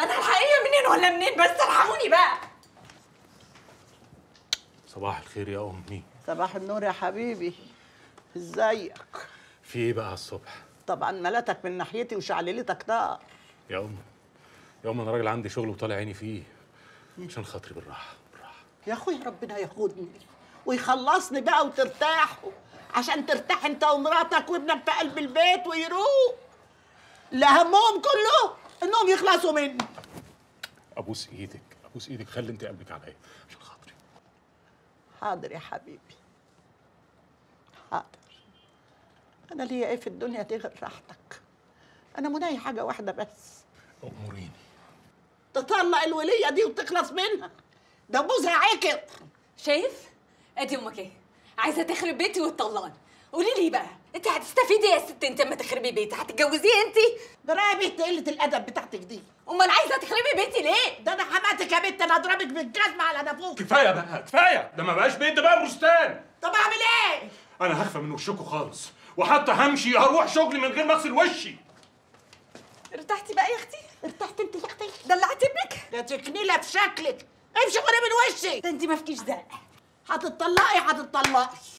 انا الحقيقه منين ولا منين بس ارحموني بقى صباح الخير يا امي صباح النور يا حبيبي ازيك في ايه بقى الصبح طبعا ملتك من ناحيتي وشعللتك نار يا ام يا ام انا راجل عندي شغل وطالع عيني فيه عشان خاطري بالراحه بالراحه يا اخويا ربنا ياخدني ويخلصني بقى وترتاحوا عشان ترتاح انت ومراتك وابنك في قلب البيت ويروق لا همهم كله انهم يخلصوا مني ابوس ايدك ابوس ايدك خلي انت قلبك عليا عشان خاطري حاضر يا حبيبي حاضر انا ليا ايه في الدنيا دي غير راحتك انا مناهي حاجه واحده بس اموريني تطلق الوليه دي وتخلص منها ده بوزها عكر شايف ادي امك ايه عايزه تخرب بيتي وتطلقني قولي لي بقى انت هتستفيدي إيه يا ست انت اما تخربي بيتي هتتجوزيه انت ده انا يا بنت قله الادب بتاعتك دي امال عايزه تخربي بيتي ليه ده انا حماتك يا بنت انا اضربك بالجزمه على نافوخ كفايه بقى كفايه ده ما بقاش بيت ده بقى بستان طب اعمل ايه انا هخفى من وشكوا خالص وحتى همشي هروح شغلي من غير ما اغسل وشي ارتحتي بقى يا اختي ارتحت انت يا اختي دلعت ابنك ده تكنيله في شكلك امشي غير من وشي ده انت ما فيكيش دق هتطلقي هتطلقي